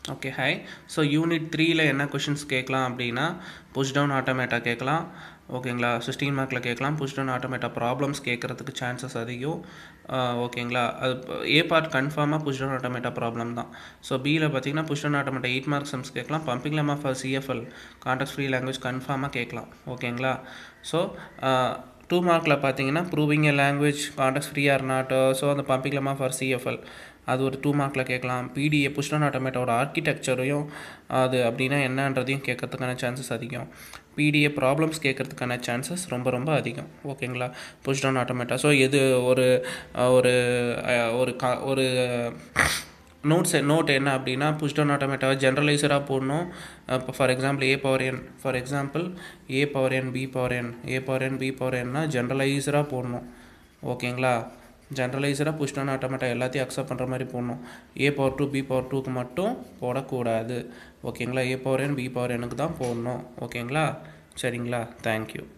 okay high so unit த்ரீல என்ன questions கேட்கலாம் அப்படின்னா புஷ் டவுன் ஆட்டோமேட்டா கேட்கலாம் ஓகேங்களா சிக்ஸ்டீன் மார்க்கில் கேட்கலாம் புஷ் டவுன் ஆட்டோமேட்டா ப்ராப்ளம்ஸ் கேட்குறதுக்கு சான்சஸ் அதிகம் ஆஹ் ஓகேங்களா அது ஏ பார்ட் கன்ஃபார்மாக புஷ் டவுன் ஆட்டோமேட்டா ப்ராப்ளம் தான் ஸோ பியில் பார்த்தீங்கன்னா push down automata eight mark sums கேட்கலாம் pumping lemma for CFL context free language கன்ஃபார்மாக கேட்கலாம் ஓகேங்களா ஸோ டூ மார்க்கில் பார்த்தீங்கன்னா proving a language context free or not so அந்த பம்பிங் லெமா ஃபார் சிஎஃப்எல் அது ஒரு டூ மார்க்கில் கேட்கலாம் பிடிஏ புஷ்டன் ஆட்டோமேட்டோட ஆர்கிடெக்சரையும் அது அப்படின்னா என்னன்றதையும் கேட்கறதுக்கான சான்சஸ் அதிகம் பிடிஏ ப்ராப்ளம்ஸ் கேட்கறதுக்கான சான்சஸ் ரொம்ப ரொம்ப அதிகம் ஓகேங்களா புஷ் டவுன் ஆட்டோமேட்டா ஸோ இது ஒரு அஹ், ஒரு அஹ், ஒரு கா ஒரு நோட்ஸ் நோட் என்ன அப்படின்னா புஷ் டவுன் ஆட்டோமேட்டாவை ஜென்ரலைசராக போடணும் இப்போ for example A power N for example A power N B power N A power N B power என்னா ஜென்ரலைசராக போடணும் ஓகேங்களா ஜென்ரலைசராக புஷ் டவுன் ஆட்டோமேட்டா எல்லாத்தையும் அக்செப்ட் பண்ணுற மாதிரி போடணும் A power two B power டூக்கு மட்டும் போடக்கூடாது ஓகேங்களா A power N B power எனக்கு தான் போடணும் ஓகேங்களா சரிங்களா தேங்க்யூ